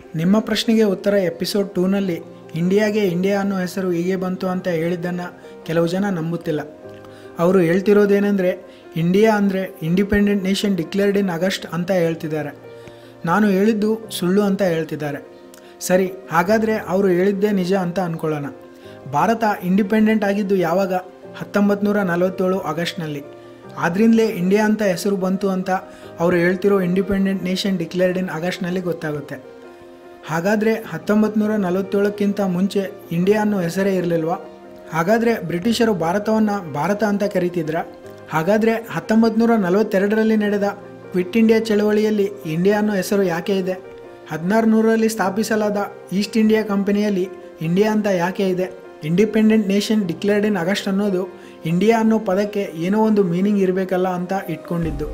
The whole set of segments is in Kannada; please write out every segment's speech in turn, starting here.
ನಿಮ್ಮ ಪ್ರಶ್ನೆಗೆ ಉತ್ತರ ಎಪಿಸೋಡ್ ಟೂನಲ್ಲಿ ಇಂಡಿಯಾಗೆ ಇಂಡಿಯಾ ಅನ್ನೋ ಹೆಸರು ಹೀಗೆ ಬಂತು ಅಂತ ಹೇಳಿದ್ದನ್ನು ಕೆಲವು ಜನ ನಂಬುತ್ತಿಲ್ಲ ಅವರು ಹೇಳ್ತಿರೋದೇನೆಂದರೆ ಇಂಡಿಯಾ ಅಂದರೆ independent nation declared in August ಅಂತ ಹೇಳ್ತಿದ್ದಾರೆ ನಾನು ಹೇಳಿದ್ದು ಸುಳ್ಳು ಅಂತ ಹೇಳ್ತಿದ್ದಾರೆ ಸರಿ ಹಾಗಾದರೆ ಅವರು ಹೇಳಿದ್ದೇ ನಿಜ ಅಂತ ಅಂದ್ಕೊಳ್ಳೋಣ ಭಾರತ ಇಂಡಿಪೆಂಡೆಂಟ್ ಆಗಿದ್ದು ಯಾವಾಗ ಹತ್ತೊಂಬತ್ತು ನೂರ ನಲವತ್ತೇಳು ಆಗಸ್ಟ್ನಲ್ಲಿ ಆದ್ರಿಂದಲೇ ಇಂಡಿಯಾ ಅಂತ ಹೆಸರು ಬಂತು ಅಂತ ಅವರು ಹೇಳ್ತಿರೋ ಇಂಡಿಪೆಂಡೆಂಟ್ ನೇಷನ್ ಡಿಕ್ಲೇರ್ಡ್ ಇನ್ ಆಗಸ್ಟ್ನಲ್ಲಿ ಗೊತ್ತಾಗುತ್ತೆ ಹಾಗಾದರೆ ಹತ್ತೊಂಬತ್ತು ನೂರ ನಲವತ್ತೇಳಕ್ಕಿಂತ ಮುಂಚೆ ಇಂಡಿಯಾ ಅನ್ನೋ ಹೆಸರೇ ಇರಲಿಲ್ವಾ ಹಾಗಾದರೆ ಬ್ರಿಟಿಷರು ಭಾರತವನ್ನು ಭಾರತ ಅಂತ ಕರೀತಿದ್ರ ಹಾಗಾದರೆ ಹತ್ತೊಂಬತ್ತು ನೂರ ನಲವತ್ತೆರಡರಲ್ಲಿ ನಡೆದ ಕ್ವಿಟ್ ಇಂಡಿಯಾ ಚಳವಳಿಯಲ್ಲಿ ಇಂಡಿಯಾ ಅನ್ನೋ ಹೆಸರು ಯಾಕೆ ಇದೆ ಹದಿನಾರು ನೂರರಲ್ಲಿ ಸ್ಥಾಪಿಸಲಾದ ಈಸ್ಟ್ ಇಂಡಿಯಾ ಕಂಪನಿಯಲ್ಲಿ ಇಂಡಿಯಾ ಅಂತ ಯಾಕೆ ಇದೆ independent nation declared in August ಅನ್ನೋದು ಇಂಡಿಯಾ ಅನ್ನೋ ಪದಕ್ಕೆ ಏನೋ ಒಂದು ಮೀನಿಂಗ್ ಇರಬೇಕಲ್ಲ ಅಂತ ಇಟ್ಕೊಂಡಿದ್ದು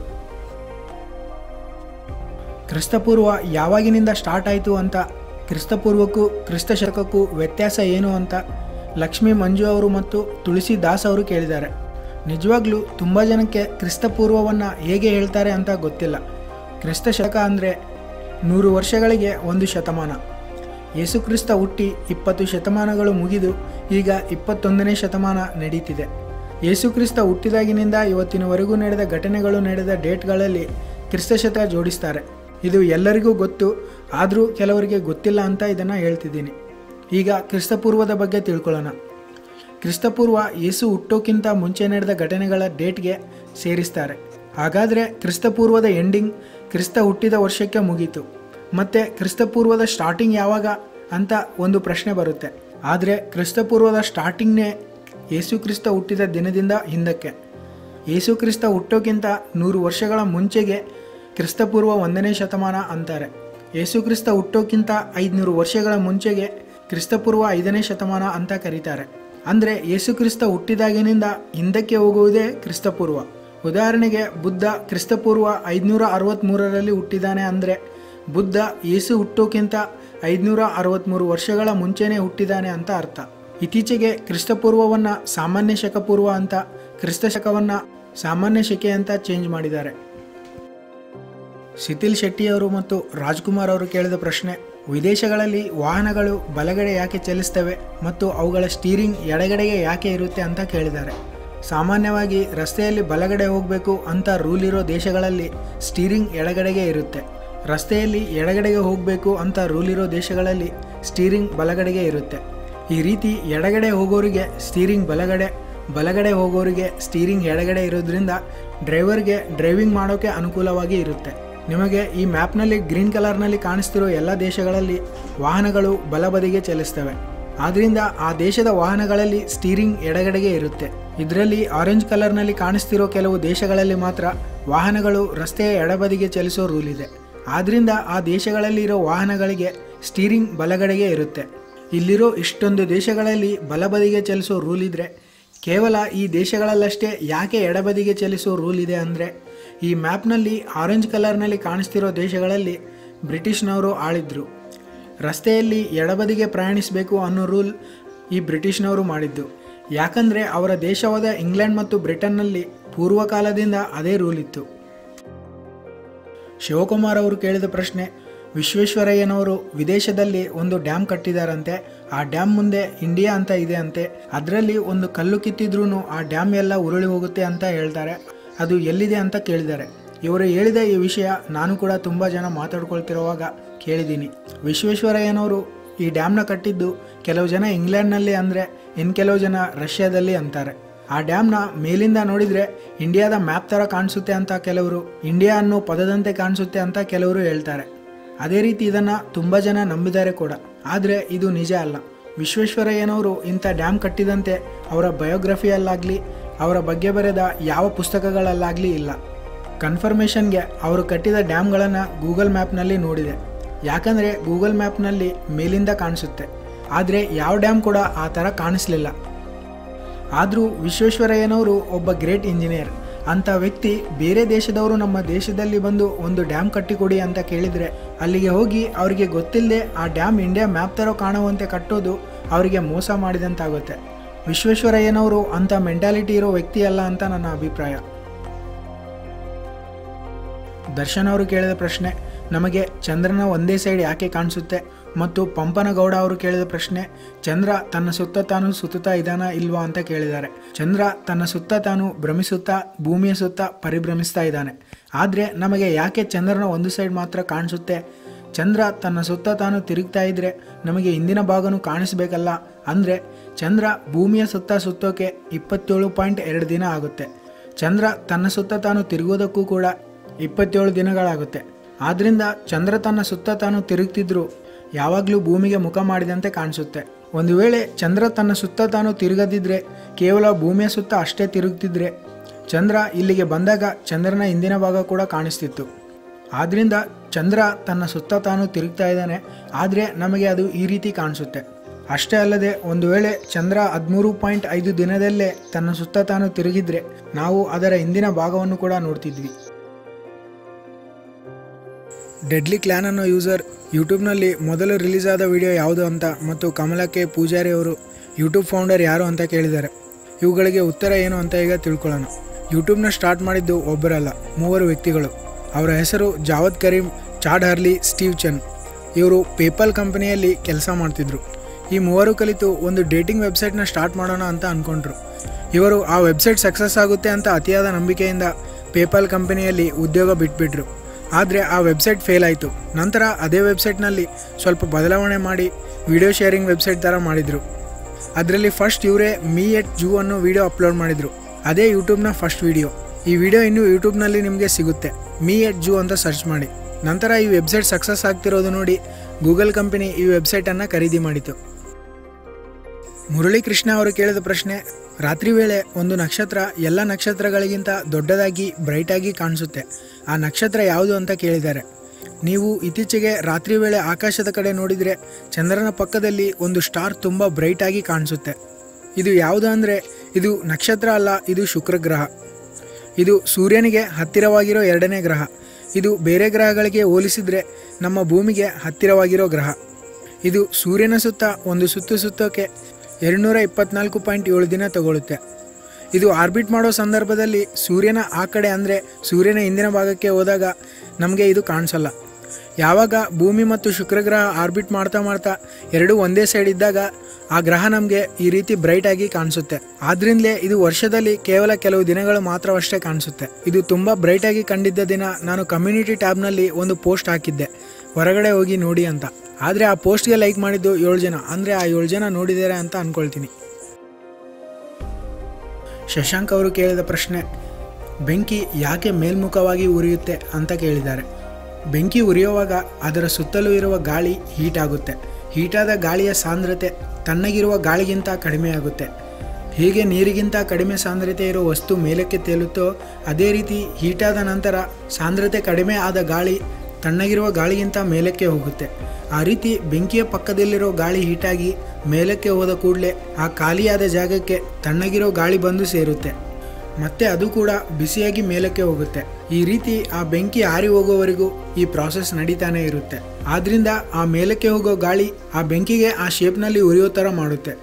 ಕ್ರಿಸ್ತಪೂರ್ವ ಯಾವಾಗಿನಿಂದ ಸ್ಟಾರ್ಟ್ ಆಯಿತು ಅಂತ ಕ್ರಿಸ್ತಪೂರ್ವಕ್ಕೂ ಕ್ರಿಸ್ತ ಶಕಕ್ಕೂ ವ್ಯತ್ಯಾಸ ಏನು ಅಂತ ಲಕ್ಷ್ಮೀ ಮಂಜು ಅವರು ಮತ್ತು ತುಳಸಿ ದಾಸ್ ಅವರು ಕೇಳಿದ್ದಾರೆ ನಿಜವಾಗ್ಲೂ ತುಂಬ ಜನಕ್ಕೆ ಕ್ರಿಸ್ತಪೂರ್ವವನ್ನು ಹೇಗೆ ಹೇಳ್ತಾರೆ ಅಂತ ಗೊತ್ತಿಲ್ಲ ಕ್ರಿಸ್ತ ಶಕ ಅಂದರೆ ನೂರು ವರ್ಷಗಳಿಗೆ ಒಂದು ಶತಮಾನ ಯೇಸುಕ್ರಿಸ್ತ ಹುಟ್ಟಿ ಇಪ್ಪತ್ತು ಶತಮಾನಗಳು ಮುಗಿದು ಈಗ ಇಪ್ಪತ್ತೊಂದನೇ ಶತಮಾನ ನಡೀತಿದೆ ಯೇಸುಕ್ರಿಸ್ತ ಹುಟ್ಟಿದಾಗಿನಿಂದ ಇವತ್ತಿನವರೆಗೂ ನಡೆದ ಘಟನೆಗಳು ನಡೆದ ಡೇಟ್ಗಳಲ್ಲಿ ಕ್ರಿಸ್ತಶತ ಜೋಡಿಸ್ತಾರೆ ಇದು ಎಲ್ಲರಿಗೂ ಗೊತ್ತು ಆದರೂ ಕೆಲವರಿಗೆ ಗೊತ್ತಿಲ್ಲ ಅಂತ ಇದನ್ನು ಹೇಳ್ತಿದ್ದೀನಿ ಈಗ ಕ್ರಿಸ್ತಪೂರ್ವದ ಬಗ್ಗೆ ತಿಳ್ಕೊಳ್ಳೋಣ ಕ್ರಿಸ್ತಪೂರ್ವ ಯೇಸು ಹುಟ್ಟೋಕ್ಕಿಂತ ಮುಂಚೆ ನಡೆದ ಘಟನೆಗಳ ಡೇಟ್ಗೆ ಸೇರಿಸ್ತಾರೆ ಹಾಗಾದರೆ ಕ್ರಿಸ್ತಪೂರ್ವದ ಎಂಡಿಂಗ್ ಕ್ರಿಸ್ತ ಹುಟ್ಟಿದ ವರ್ಷಕ್ಕೆ ಮುಗೀತು ಮತ್ತು ಕ್ರಿಸ್ತಪೂರ್ವದ ಸ್ಟಾರ್ಟಿಂಗ್ ಯಾವಾಗ ಅಂತ ಒಂದು ಪ್ರಶ್ನೆ ಬರುತ್ತೆ ಆದರೆ ಕ್ರಿಸ್ತಪೂರ್ವದ ಸ್ಟಾರ್ಟಿಂಗ್ನೇ ಯೇಸು ಕ್ರಿಸ್ತ ಹುಟ್ಟಿದ ದಿನದಿಂದ ಹಿಂದಕ್ಕೆ ಯೇಸು ಕ್ರಿಸ್ತ ಹುಟ್ಟೋಕ್ಕಿಂತ ನೂರು ವರ್ಷಗಳ ಮುಂಚೆಗೆ ಕ್ರಿಸ್ತಪೂರ್ವ ಒಂದನೇ ಶತಮಾನ ಅಂತಾರೆ ಯೇಸು ಕ್ರಿಸ್ತ ಹುಟ್ಟೋಕ್ಕಿಂತ ಐದುನೂರು ವರ್ಷಗಳ ಮುಂಚೆಗೆ ಕ್ರಿಸ್ತಪೂರ್ವ ಐದನೇ ಶತಮಾನ ಅಂತ ಕರೀತಾರೆ ಅಂದರೆ ಯೇಸು ಕ್ರಿಸ್ತ ಹುಟ್ಟಿದಾಗಿನಿಂದ ಹಿಂದಕ್ಕೆ ಹೋಗುವುದೇ ಕ್ರಿಸ್ತಪೂರ್ವ ಉದಾಹರಣೆಗೆ ಬುದ್ಧ ಕ್ರಿಸ್ತಪೂರ್ವ ಐದುನೂರ ಅರವತ್ತ್ಮೂರರಲ್ಲಿ ಹುಟ್ಟಿದ್ದಾನೆ ಅಂದರೆ ಬುದ್ಧ ಯೇಸು ಹುಟ್ಟೋಕ್ಕಿಂತ ಐದುನೂರ ಅರವತ್ತ್ಮೂರು ವರ್ಷಗಳ ಮುಂಚೆನೇ ಹುಟ್ಟಿದ್ದಾನೆ ಅಂತ ಅರ್ಥ ಇತ್ತೀಚೆಗೆ ಕ್ರಿಸ್ತಪೂರ್ವವನ್ನು ಸಾಮಾನ್ಯ ಶಕಪೂರ್ವ ಅಂತ ಕ್ರಿಸ್ತ ಶಕವನ್ನು ಸಾಮಾನ್ಯ ಶಕೆ ಅಂತ ಚೇಂಜ್ ಮಾಡಿದ್ದಾರೆ ಶಿಥಿಲ್ ಶೆಟ್ಟಿಯವರು ಮತ್ತು ರಾಜ್ಕುಮಾರ್ ಅವರು ಕೇಳಿದ ಪ್ರಶ್ನೆ ವಿದೇಶಗಳಲ್ಲಿ ವಾಹನಗಳು ಬಲಗಡೆ ಯಾಕೆ ಚಲಿಸ್ತವೆ ಮತ್ತು ಅವುಗಳ ಸ್ಟೀರಿಂಗ್ ಎಡಗಡೆಗೆ ಯಾಕೆ ಇರುತ್ತೆ ಅಂತ ಕೇಳಿದ್ದಾರೆ ಸಾಮಾನ್ಯವಾಗಿ ರಸ್ತೆಯಲ್ಲಿ ಬಲಗಡೆ ಹೋಗಬೇಕು ಅಂತ ರೂಲ್ ಇರೋ ದೇಶಗಳಲ್ಲಿ ಸ್ಟೀರಿಂಗ್ ಎಡಗಡೆಗೆ ಇರುತ್ತೆ ರಸ್ತೆಯಲ್ಲಿ ಎಡಗಡೆಗೆ ಹೋಗಬೇಕು ಅಂತ ರೂಲ್ ಇರೋ ದೇಶಗಳಲ್ಲಿ ಸ್ಟೀರಿಂಗ್ ಬಲಗಡೆಗೆ ಇರುತ್ತೆ ಈ ರೀತಿ ಎಡಗಡೆ ಹೋಗೋರಿಗೆ ಸ್ಟೀರಿಂಗ್ ಬಲಗಡೆ ಬಲಗಡೆ ಹೋಗೋರಿಗೆ ಸ್ಟೀರಿಂಗ್ ಎಡಗಡೆ ಇರೋದ್ರಿಂದ ಡ್ರೈವರ್ಗೆ ಡ್ರೈವಿಂಗ್ ಮಾಡೋಕ್ಕೆ ಅನುಕೂಲವಾಗಿ ಇರುತ್ತೆ ನಿಮಗೆ ಈ ಮ್ಯಾಪ್ನಲ್ಲಿ ಗ್ರೀನ್ ಕಲರ್ನಲ್ಲಿ ಕಾಣಿಸ್ತಿರೋ ಎಲ್ಲ ದೇಶಗಳಲ್ಲಿ ವಾಹನಗಳು ಬಲಬದಿಗೆ ಚಲಿಸ್ತವೆ ಆದ್ದರಿಂದ ಆ ದೇಶದ ವಾಹನಗಳಲ್ಲಿ ಸ್ಟೀರಿಂಗ್ ಎಡಗಡೆಗೆ ಇರುತ್ತೆ ಇದರಲ್ಲಿ ಆರೆಂಜ್ ಕಲರ್ನಲ್ಲಿ ಕಾಣಿಸ್ತಿರೋ ಕೆಲವು ದೇಶಗಳಲ್ಲಿ ಮಾತ್ರ ವಾಹನಗಳು ರಸ್ತೆಯ ಎಡಬದಿಗೆ ಚಲಿಸೋ ರೂಲ್ ಇದೆ ಆದ್ದರಿಂದ ಆ ದೇಶಗಳಲ್ಲಿರೋ ವಾಹನಗಳಿಗೆ ಸ್ಟೀರಿಂಗ್ ಬಲಗಡೆಗೆ ಇರುತ್ತೆ ಇಲ್ಲಿರೋ ಇಷ್ಟೊಂದು ದೇಶಗಳಲ್ಲಿ ಬಲಬದಿಗೆ ಚಲಿಸೋ ರೂಲ್ ಇದ್ದರೆ ಕೇವಲ ಈ ದೇಶಗಳಲ್ಲಷ್ಟೇ ಯಾಕೆ ಎಡಬದಿಗೆ ಚಲಿಸೋ ರೂಲ್ ಇದೆ ಅಂದರೆ ಈ ಮ್ಯಾಪ್ನಲ್ಲಿ ಆರೆಂಜ್ ಕಲರ್ನಲ್ಲಿ ಕಾಣಿಸ್ತಿರೋ ದೇಶಗಳಲ್ಲಿ ಬ್ರಿಟಿಷ್ನವರು ಆಳಿದ್ರು ರಸ್ತೆಯಲ್ಲಿ ಎಡಬದಿಗೆ ಪ್ರಯಾಣಿಸಬೇಕು ಅನ್ನೋ ರೂಲ್ ಈ ಬ್ರಿಟಿಷ್ನವರು ಮಾಡಿದ್ದು ಯಾಕಂದರೆ ಅವರ ದೇಶವಾದ ಇಂಗ್ಲೆಂಡ್ ಮತ್ತು ಬ್ರಿಟನ್ನಲ್ಲಿ ಪೂರ್ವಕಾಲದಿಂದ ಅದೇ ರೂಲ್ ಇತ್ತು ಶಿವಕುಮಾರ್ ಅವರು ಕೇಳಿದ ಪ್ರಶ್ನೆ ವಿಶ್ವೇಶ್ವರಯ್ಯನವರು ವಿದೇಶದಲ್ಲಿ ಒಂದು ಡ್ಯಾಮ್ ಕಟ್ಟಿದಾರಂತೆ ಆ ಡ್ಯಾಮ್ ಮುಂದೆ ಇಂಡಿಯಾ ಅಂತ ಇದೆ ಅಂತೆ ಅದರಲ್ಲಿ ಒಂದು ಕಲ್ಲು ಕಿತ್ತಿದ್ರೂ ಆ ಡ್ಯಾಮ್ ಎಲ್ಲ ಉರುಳಿ ಹೋಗುತ್ತೆ ಅಂತ ಹೇಳ್ತಾರೆ ಅದು ಎಲ್ಲಿದೆ ಅಂತ ಕೇಳಿದ್ದಾರೆ ಇವರು ಹೇಳಿದ ಈ ವಿಷಯ ನಾನು ಕೂಡ ತುಂಬ ಜನ ಮಾತಾಡ್ಕೊಳ್ತಿರುವಾಗ ಕೇಳಿದ್ದೀನಿ ವಿಶ್ವೇಶ್ವರಯ್ಯನವರು ಈ ಡ್ಯಾಮ್ನ ಕಟ್ಟಿದ್ದು ಕೆಲವು ಜನ ಇಂಗ್ಲೆಂಡ್ನಲ್ಲಿ ಅಂದರೆ ಇನ್ನು ಕೆಲವು ಜನ ರಷ್ಯಾದಲ್ಲಿ ಅಂತಾರೆ ಆ ಡ್ಯಾಮ್ನ ಮೇಲಿಂದ ನೋಡಿದರೆ ಇಂಡಿಯಾದ ಮ್ಯಾಪ್ ಥರ ಕಾಣಿಸುತ್ತೆ ಅಂತ ಕೆಲವರು ಇಂಡಿಯಾ ಅನ್ನೋ ಪದದಂತೆ ಕಾಣಿಸುತ್ತೆ ಅಂತ ಕೆಲವರು ಹೇಳ್ತಾರೆ ಅದೇ ರೀತಿ ಇದನ್ನು ತುಂಬ ಜನ ನಂಬಿದ್ದಾರೆ ಕೂಡ ಆದರೆ ಇದು ನಿಜ ಅಲ್ಲ ವಿಶ್ವೇಶ್ವರಯ್ಯನವರು ಇಂಥ ಡ್ಯಾಮ್ ಕಟ್ಟಿದಂತೆ ಅವರ ಬಯೋಗ್ರಫಿಯಲ್ಲಾಗಲಿ ಅವರ ಬಗ್ಗೆ ಬರೆದ ಯಾವ ಪುಸ್ತಕಗಳಲ್ಲಾಗಲಿ ಇಲ್ಲ ಕನ್ಫರ್ಮೇಷನ್ಗೆ ಅವರು ಕಟ್ಟಿದ ಡ್ಯಾಮ್ಗಳನ್ನು ಗೂಗಲ್ ಮ್ಯಾಪ್ನಲ್ಲಿ ನೋಡಿದೆ ಯಾಕಂದರೆ ಗೂಗಲ್ ಮ್ಯಾಪ್ನಲ್ಲಿ ಮೇಲಿಂದ ಕಾಣಿಸುತ್ತೆ ಆದರೆ ಯಾವ ಡ್ಯಾಮ್ ಕೂಡ ಆ ಥರ ಕಾಣಿಸ್ಲಿಲ್ಲ ಆದರೂ ವಿಶ್ವೇಶ್ವರಯ್ಯನವರು ಒಬ್ಬ ಗ್ರೇಟ್ ಇಂಜಿನಿಯರ್ ಅಂಥ ವ್ಯಕ್ತಿ ಬೇರೆ ದೇಶದವರು ನಮ್ಮ ದೇಶದಲ್ಲಿ ಬಂದು ಒಂದು ಡ್ಯಾಮ್ ಕಟ್ಟಿಕೊಡಿ ಅಂತ ಕೇಳಿದರೆ ಅಲ್ಲಿಗೆ ಹೋಗಿ ಅವರಿಗೆ ಗೊತ್ತಿಲ್ಲದೆ ಆ ಡ್ಯಾಮ್ ಇಂಡಿಯಾ ಮ್ಯಾಪ್ ಥರ ಕಾಣುವಂತೆ ಕಟ್ಟೋದು ಅವರಿಗೆ ಮೋಸ ಮಾಡಿದಂತಾಗುತ್ತೆ ವಿಶ್ವೇಶ್ವರಯ್ಯನವರು ಅಂಥ ಮೆಂಟಾಲಿಟಿ ಇರೋ ವ್ಯಕ್ತಿ ಅಲ್ಲ ಅಂತ ನನ್ನ ಅಭಿಪ್ರಾಯ ದರ್ಶನ್ ಅವರು ಕೇಳಿದ ಪ್ರಶ್ನೆ ನಮಗೆ ಚಂದ್ರನ ಒಂದೇ ಸೈಡ್ ಯಾಕೆ ಕಾಣಿಸುತ್ತೆ ಮತ್ತು ಪಂಪನಗೌಡ ಅವರು ಕೇಳಿದ ಪ್ರಶ್ನೆ ಚಂದ್ರ ತನ್ನ ಸುತ್ತ ತಾನು ಸುತ್ತುತ್ತಾ ಇದ್ದಾನ ಇಲ್ವಾ ಅಂತ ಕೇಳಿದ್ದಾರೆ ಚಂದ್ರ ತನ್ನ ಸುತ್ತ ತಾನು ಭ್ರಮಿಸುತ್ತಾ ಭೂಮಿಯ ಸುತ್ತ ಪರಿಭ್ರಮಿಸ್ತಾ ಇದ್ದಾನೆ ಆದರೆ ನಮಗೆ ಯಾಕೆ ಚಂದ್ರನ ಒಂದು ಸೈಡ್ ಮಾತ್ರ ಕಾಣಿಸುತ್ತೆ ಚಂದ್ರ ತನ್ನ ಸುತ್ತ ತಾನು ತಿರುಗ್ತಾ ಇದ್ರೆ ನಮಗೆ ಹಿಂದಿನ ಭಾಗನೂ ಕಾಣಿಸ್ಬೇಕಲ್ಲ ಅಂದರೆ ಚಂದ್ರ ಭೂಮಿಯ ಸುತ್ತ ಸುತ್ತೋಕೆ ಇಪ್ಪತ್ತೇಳು ಪಾಯಿಂಟ್ ಎರಡು ದಿನ ಆಗುತ್ತೆ ಚಂದ್ರ ತನ್ನ ಸುತ್ತ ತಾನು ತಿರುಗೋದಕ್ಕೂ ಕೂಡ ಇಪ್ಪತ್ತೇಳು ದಿನಗಳಾಗುತ್ತೆ ಆದ್ದರಿಂದ ಚಂದ್ರ ತನ್ನ ಸುತ್ತ ತಾನು ತಿರುಗ್ತಿದ್ರು ಯಾವಾಗಲೂ ಭೂಮಿಗೆ ಮುಖ ಮಾಡಿದಂತೆ ಕಾಣಿಸುತ್ತೆ ಒಂದು ವೇಳೆ ಚಂದ್ರ ತನ್ನ ಸುತ್ತ ತಾನು ತಿರುಗದಿದ್ರೆ ಕೇವಲ ಭೂಮಿಯ ಸುತ್ತ ಅಷ್ಟೇ ತಿರುಗ್ತಿದ್ರೆ ಚಂದ್ರ ಇಲ್ಲಿಗೆ ಬಂದಾಗ ಚಂದ್ರನ ಹಿಂದಿನ ಭಾಗ ಕೂಡ ಕಾಣಿಸ್ತಿತ್ತು ಆದ್ದರಿಂದ ಚಂದ್ರ ತನ್ನ ಸುತ್ತ ತಾನು ತಿರುಗ್ತಾ ಇದ್ದಾನೆ ಆದರೆ ನಮಗೆ ಅದು ಈ ರೀತಿ ಕಾಣಿಸುತ್ತೆ ಅಷ್ಟೇ ಅಲ್ಲದೆ ಒಂದು ವೇಳೆ ಚಂದ್ರ ಹದಿಮೂರು ಪಾಯಿಂಟ್ ಐದು ದಿನದಲ್ಲೇ ತನ್ನ ಸುತ್ತ ತಾನು ತಿರುಗಿದ್ರೆ ನಾವು ಅದರ ಹಿಂದಿನ ಭಾಗವನ್ನು ಕೂಡ ನೋಡ್ತಿದ್ವಿ ಡೆಡ್ಲಿ ಕ್ಲಾನ್ ಅನ್ನೋ ಯೂಸರ್ ಯೂಟ್ಯೂಬ್ನಲ್ಲಿ ಮೊದಲು ರಿಲೀಸ್ ಆದ ವಿಡಿಯೋ ಯಾವುದು ಅಂತ ಮತ್ತು ಕಮಲಕ್ಕೆ ಪೂಜಾರಿ ಅವರು ಯೂಟ್ಯೂಬ್ ಫೌಂಡರ್ ಯಾರು ಅಂತ ಕೇಳಿದ್ದಾರೆ ಇವುಗಳಿಗೆ ಉತ್ತರ ಏನು ಅಂತ ಈಗ ತಿಳ್ಕೊಳ್ಳೋಣ ಯೂಟ್ಯೂಬ್ನ ಸ್ಟಾರ್ಟ್ ಮಾಡಿದ್ದು ಒಬ್ಬರಲ್ಲ ಮೂವರು ವ್ಯಕ್ತಿಗಳು ಅವರ ಹೆಸರು Jawed Karim Chad Hurley Steve Chen ಇವರು ಪೇಪಲ್ ಕಂಪನಿಯಲ್ಲಿ ಕೆಲಸ ಮಾಡ್ತಿದ್ರು ಈ ಮೂವರು ಕಲಿತು ಒಂದು ಡೇಟಿಂಗ್ ವೆಬ್ಸೈಟ್ನ ಸ್ಟಾರ್ಟ್ ಮಾಡೋಣ ಅಂತ ಅಂದ್ಕೊಂಡ್ರು ಇವರು ಆ ವೆಬ್ಸೈಟ್ ಸಕ್ಸಸ್ ಆಗುತ್ತೆ ಅಂತ ಅತಿಯಾದ ನಂಬಿಕೆಯಿಂದ ಪೇಪಾಲ್ ಕಂಪನಿಯಲ್ಲಿ ಉದ್ಯೋಗ ಬಿಟ್ಬಿಟ್ರು ಆದರೆ ಆ ವೆಬ್ಸೈಟ್ ಫೇಲ್ ಆಯಿತು ನಂತರ ಅದೇ ವೆಬ್ಸೈಟ್ನಲ್ಲಿ ಸ್ವಲ್ಪ ಬದಲಾವಣೆ ಮಾಡಿ ವಿಡಿಯೋ ಶೇರಿಂಗ್ ವೆಬ್ಸೈಟ್ ಥರ ಮಾಡಿದರು ಅದರಲ್ಲಿ ಫಸ್ಟ್ ಇವರೇ ಮೀ ಎಟ್ ಜೂ ಅನ್ನೋ ವಿಡಿಯೋ ಅಪ್ಲೋಡ್ ಮಾಡಿದರು ಅದೇ ಯೂಟ್ಯೂಬ್ನ ಫಸ್ಟ್ ವಿಡಿಯೋ ಈ ವಿಡಿಯೋ ಇನ್ನೂ ಯೂಟ್ಯೂಬ್ನಲ್ಲಿ ನಿಮಗೆ ಸಿಗುತ್ತೆ ಮೀ ಎಟ್ ಜೂ ಅಂತ ಸರ್ಚ್ ಮಾಡಿ ನಂತರ ಈ ವೆಬ್ಸೈಟ್ ಸಕ್ಸಸ್ ಆಗ್ತಿರೋದು ನೋಡಿ ಗೂಗಲ್ ಕಂಪನಿ ಈ ವೆಬ್ಸೈಟನ್ನು ಖರೀದಿ ಮಾಡಿತು ಮುರಳಿ ಕೃಷ್ಣ ಅವರು ಕೇಳಿದ ಪ್ರಶ್ನೆ ರಾತ್ರಿ ವೇಳೆ ಒಂದು ನಕ್ಷತ್ರ ಎಲ್ಲ ನಕ್ಷತ್ರಗಳಿಗಿಂತ ದೊಡ್ಡದಾಗಿ ಬ್ರೈಟಾಗಿ ಕಾಣಿಸುತ್ತೆ ಆ ನಕ್ಷತ್ರ ಯಾವುದು ಅಂತ ಕೇಳಿದ್ದಾರೆ ನೀವು ಇತ್ತೀಚೆಗೆ ರಾತ್ರಿ ವೇಳೆ ಆಕಾಶದ ಕಡೆ ನೋಡಿದರೆ ಚಂದ್ರನ ಪಕ್ಕದಲ್ಲಿ ಒಂದು ಸ್ಟಾರ್ ತುಂಬ ಬ್ರೈಟಾಗಿ ಕಾಣಿಸುತ್ತೆ ಇದು ಯಾವುದು ಅಂದರೆ ಇದು ನಕ್ಷತ್ರ ಅಲ್ಲ ಇದು ಶುಕ್ರ ಗ್ರಹ ಇದು ಸೂರ್ಯನಿಗೆ ಹತ್ತಿರವಾಗಿರೋ ಎರಡನೇ ಗ್ರಹ ಇದು ಬೇರೆ ಗ್ರಹಗಳಿಗೆ ಹೋಲಿಸಿದರೆ ನಮ್ಮ ಭೂಮಿಗೆ ಹತ್ತಿರವಾಗಿರೋ ಗ್ರಹ ಇದು ಸೂರ್ಯನ ಸುತ್ತ ಒಂದು ಸುತ್ತು ಸುತ್ತೋಕೆ ಎರಡುನೂರ ಇಪ್ಪತ್ನಾಲ್ಕು ಪಾಯಿಂಟ್ ಏಳು ದಿನ ತಗೊಳ್ಳುತ್ತೆ ಇದು ಆರ್ಬಿಟ್ ಮಾಡೋ ಸಂದರ್ಭದಲ್ಲಿ ಸೂರ್ಯನ ಆ ಕಡೆ ಅಂದರೆ ಸೂರ್ಯನ ಹಿಂದಿನ ಭಾಗಕ್ಕೆ ಹೋದಾಗ ನಮಗೆ ಇದು ಕಾಣಿಸಲ್ಲ ಯಾವಾಗ ಭೂಮಿ ಮತ್ತು ಶುಕ್ರ ಗ್ರಹ ಆರ್ಬಿಟ್ ಮಾಡ್ತಾ ಮಾಡ್ತಾ ಎರಡೂ ಒಂದೇ ಸೈಡ್ ಇದ್ದಾಗ ಆ ಗ್ರಹ ನಮಗೆ ಈ ರೀತಿ ಬ್ರೈಟ್ ಆಗಿ ಕಾಣಿಸುತ್ತೆ ಆದ್ರಿಂದಲೇ ಇದು ವರ್ಷದಲ್ಲಿ ಕೇವಲ ಕೆಲವು ದಿನಗಳು ಮಾತ್ರವಷ್ಟೇ ಕಾಣಿಸುತ್ತೆ ಇದು ತುಂಬ ಬ್ರೈಟ್ ಆಗಿ ಕಂಡಿದ್ದ ದಿನ ನಾನು ಕಮ್ಯುನಿಟಿ ಟ್ಯಾಬ್ನಲ್ಲಿ ಒಂದು ಪೋಸ್ಟ್ ಹಾಕಿದ್ದೆ ಹೊರಗಡೆ ಹೋಗಿ ನೋಡಿ ಅಂತ ಆದರೆ ಆ ಪೋಸ್ಟ್ಗೆ ಲೈಕ್ ಮಾಡಿದ್ದು ಏಳು ಜನ ಅಂದರೆ ಆ ಏಳು ಜನ ನೋಡಿದ್ದಾರೆ ಅಂತ ಅಂದ್ಕೊಳ್ತೀನಿ ಶಶಾಂಕ್ ಅವರು ಕೇಳಿದ ಪ್ರಶ್ನೆ ಬೆಂಕಿ ಯಾಕೆ ಮೇಲ್ಮುಖವಾಗಿ ಉರಿಯುತ್ತೆ ಅಂತ ಕೇಳಿದ್ದಾರೆ ಬೆಂಕಿ ಉರಿಯುವಾಗ ಅದರ ಸುತ್ತಲೂ ಇರುವ ಗಾಳಿ ಹೀಟ್ ಆಗುತ್ತೆ ಹೀಟಾದ ಗಾಳಿಯ ಸಾಂದ್ರತೆ ತಣ್ಣಗಿರುವ ಗಾಳಿಗಿಂತ ಕಡಿಮೆಯಾಗುತ್ತೆ ಹೇಗೆ ನೀರಿಗಿಂತ ಕಡಿಮೆ ಸಾಂದ್ರತೆ ಇರೋ ವಸ್ತು ಮೇಲಕ್ಕೆ ತೇಲುತ್ತೋ ಅದೇ ರೀತಿ ಹೀಟಾದ ನಂತರ ಸಾಂದ್ರತೆ ಕಡಿಮೆ ಆದ ಗಾಳಿ ತಣ್ಣಗಿರುವ ಗಾಳಿಗಿಂತ ಮೇಲಕ್ಕೆ ಹೋಗುತ್ತೆ ಆ ರೀತಿ ಬೆಂಕಿಯ ಪಕ್ಕದಲ್ಲಿರೋ ಗಾಳಿ ಹೀಟಾಗಿ ಮೇಲಕ್ಕೆ ಹೋದ ಕೂಡಲೇ ಆ ಖಾಲಿಯಾದ ಜಾಗಕ್ಕೆ ತಣ್ಣಗಿರೋ ಗಾಳಿ ಬಂದು ಸೇರುತ್ತೆ ಮತ್ತೆ ಅದು ಕೂಡ ಬಿಸಿಯಾಗಿ ಮೇಲಕ್ಕೆ ಹೋಗುತ್ತೆ ಈ ರೀತಿ ಆ ಬೆಂಕಿ ಆರಿ ಹೋಗೋವರೆಗೂ ಈ ಪ್ರಾಸೆಸ್ ನಡೀತಾನೆ ಇರುತ್ತೆ ಆದ್ರಿಂದ ಆ ಮೇಲಕ್ಕೆ ಹೋಗೋ ಗಾಳಿ ಆ ಬೆಂಕಿಗೆ ಆ ಶೇಪ್ನಲ್ಲಿ ಉರಿಯೋ ಥರ ಮಾಡುತ್ತೆ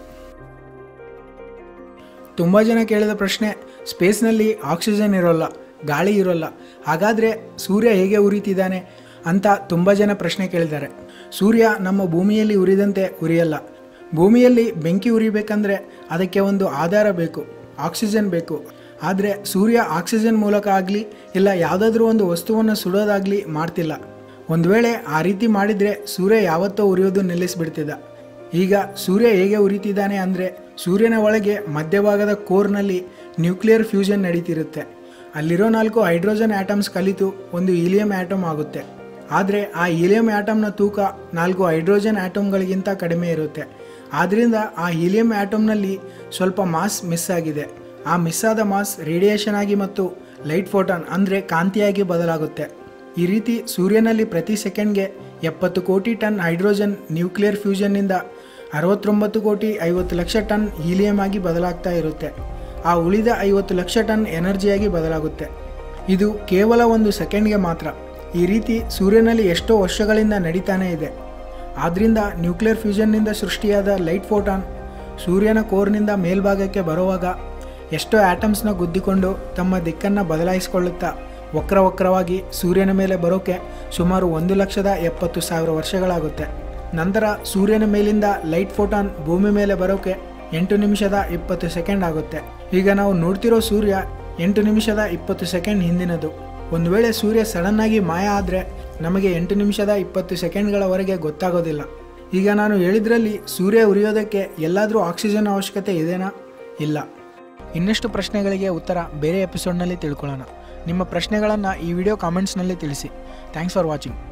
ತುಂಬ ಜನ ಕೇಳಿದ ಪ್ರಶ್ನೆ ಸ್ಪೇಸ್ನಲ್ಲಿ ಆಕ್ಸಿಜನ್ ಇರೋಲ್ಲ ಗಾಳಿ ಇರೋಲ್ಲ ಹಾಗಾದರೆ ಸೂರ್ಯ ಹೇಗೆ ಉರಿತಿದ್ದಾನೆ ಅಂತ ತುಂಬ ಜನ ಪ್ರಶ್ನೆ ಕೇಳಿದ್ದಾರೆ ಸೂರ್ಯ ನಮ್ಮ ಭೂಮಿಯಲ್ಲಿ ಉರಿದಂತೆ ಉರಿಯಲ್ಲ ಭೂಮಿಯಲ್ಲಿ ಬೆಂಕಿ ಉರಿಬೇಕಂದ್ರೆ ಅದಕ್ಕೆ ಒಂದು ಆಧಾರ ಬೇಕು ಆಕ್ಸಿಜನ್ ಬೇಕು ಆದರೆ ಸೂರ್ಯ ಆಕ್ಸಿಜನ್ ಮೂಲಕ ಆಗಲಿ ಇಲ್ಲ ಯಾವುದಾದ್ರೂ ಒಂದು ವಸ್ತುವನ್ನು ಸುಡೋದಾಗಲಿ ಮಾಡ್ತಿಲ್ಲ ಒಂದು ವೇಳೆ ಆ ರೀತಿ ಮಾಡಿದರೆ ಸೂರ್ಯ ಯಾವತ್ತೋ ಉರಿಯೋದು ನಿಲ್ಲಿಸ್ಬಿಡ್ತಿದ್ದ ಈಗ ಸೂರ್ಯ ಹೇಗೆ ಉರಿತಿದ್ದಾನೆ ಅಂದರೆ ಸೂರ್ಯನ ಒಳಗೆ ಮಧ್ಯಭಾಗದ ಕೋರ್ನಲ್ಲಿ ನ್ಯೂಕ್ಲಿಯರ್ ಫ್ಯೂಷನ್ ನಡೀತಿರುತ್ತೆ ಅಲ್ಲಿರೋ ನಾಲ್ಕು ಹೈಡ್ರೋಜನ್ ಆಟಮ್ಸ್ ಕಲಿತು ಒಂದು ಹೀಲಿಯಂ ಆಟಮ್ ಆಗುತ್ತೆ ಆದರೆ ಆ ಹೀಲಿಯಂ ಆಟಮ್ನ ತೂಕ ನಾಲ್ಕು ಹೈಡ್ರೋಜನ್ ಆಟಮ್ಗಳಿಗಿಂತ ಕಡಿಮೆ ಇರುತ್ತೆ ಆದ್ದರಿಂದ ಆ ಹೀಲಿಯಂ ಆಟಮ್ನಲ್ಲಿ ಸ್ವಲ್ಪ ಮಾಸ್ ಮಿಸ್ ಆಗಿದೆ ಆ ಮಿಸ್ ಆದ ಮಾಸ್ ರೇಡಿಯೇಷನ್ ಆಗಿ ಮತ್ತು ಲೈಟ್ ಫೋಟಾನ್ ಅಂದರೆ ಕಾಂತಿಯಾಗಿ ಬದಲಾಗುತ್ತೆ ಈ ರೀತಿ ಸೂರ್ಯನಲ್ಲಿ ಪ್ರತಿ ಸೆಕೆಂಡ್ಗೆ ಎಪ್ಪತ್ತು ಕೋಟಿ ಟನ್ ಹೈಡ್ರೋಜನ್ ನ್ಯೂಕ್ಲಿಯರ್ ಫ್ಯೂಷನ್ನಿಂದ ಅರವತ್ತೊಂಬತ್ತು ಕೋಟಿ ಐವತ್ತು ಲಕ್ಷ ಟನ್ ಹೀಲಿಯಂ ಆಗಿ ಬದಲಾಗ್ತಾ ಇರುತ್ತೆ ಆ ಉಳಿದ ಐವತ್ತು ಲಕ್ಷ ಟನ್ ಎನರ್ಜಿಯಾಗಿ ಬದಲಾಗುತ್ತೆ ಇದು ಕೇವಲ ಒಂದು ಸೆಕೆಂಡ್ಗೆ ಮಾತ್ರ ಈ ರೀತಿ ಸೂರ್ಯನಲ್ಲಿ ಎಷ್ಟೋ ವರ್ಷಗಳಿಂದ ನಡೀತಾನೇ ಇದೆ ಆದ್ದರಿಂದ ನ್ಯೂಕ್ಲಿಯರ್ ಫ್ಯೂಷನ್ನಿಂದ ಸೃಷ್ಟಿಯಾದ ಲೈಟ್ ಫೋಟಾನ್ ಸೂರ್ಯನ ಕೋರ್ನಿಂದ ಮೇಲ್ಭಾಗಕ್ಕೆ ಬರುವಾಗ ಎಷ್ಟೋ ಆಟಮ್ಸ್ನ ಗುದ್ದಿಕೊಂಡು ತಮ್ಮ ದಿಕ್ಕನ್ನು ಬದಲಾಯಿಸಿಕೊಳ್ಳುತ್ತಾ ವಕ್ರ ವಕ್ರವಾಗಿ ಸೂರ್ಯನ ಮೇಲೆ ಬರೋಕೆ ಸುಮಾರು ಒಂದು ಲಕ್ಷದ ಎಪ್ಪತ್ತು ಸಾವಿರ ವರ್ಷಗಳಾಗುತ್ತೆ ನಂತರ ಸೂರ್ಯನ ಮೇಲಿಂದ ಲೈಟ್ ಫೋಟಾನ್ ಭೂಮಿ ಮೇಲೆ ಬರೋಕೆ ಎಂಟು ನಿಮಿಷದ ಇಪ್ಪತ್ತು ಸೆಕೆಂಡ್ ಆಗುತ್ತೆ ಈಗ ನಾವು ನೋಡ್ತಿರೋ ಸೂರ್ಯ ಎಂಟು ನಿಮಿಷದ ಇಪ್ಪತ್ತು ಸೆಕೆಂಡ್ ಹಿಂದಿನದು ಒಂದು ವೇಳೆ ಸೂರ್ಯ ಸಡನ್ನಾಗಿ ಮಾಯ ಆದರೆ ನಮಗೆ ಎಂಟು ನಿಮಿಷದ ಇಪ್ಪತ್ತು ಸೆಕೆಂಡ್ಗಳವರೆಗೆ ಗೊತ್ತಾಗೋದಿಲ್ಲ ಈಗ ನಾನು ಹೇಳಿದ್ರಲ್ಲಿ ಸೂರ್ಯ ಉರಿಯೋದಕ್ಕೆ ಎಲ್ಲಾದರೂ ಆಕ್ಸಿಜನ್ ಅವಶ್ಯಕತೆ ಇದೆನಾ ಇಲ್ಲ ಇನ್ನಷ್ಟು ಪ್ರಶ್ನೆಗಳಿಗೆ ಉತ್ತರ ಬೇರೆ ಎಪಿಸೋಡ್ನಲ್ಲಿ ತಿಳ್ಕೊಳ್ಳೋಣ ನಿಮ್ಮ ಪ್ರಶ್ನೆಗಳನ್ನು ಈ ವಿಡಿಯೋ ಕಾಮೆಂಟ್ಸ್ನಲ್ಲಿ ತಿಳಿಸಿ ಥ್ಯಾಂಕ್ಸ್ ಫಾರ್ ವಾಚಿಂಗ್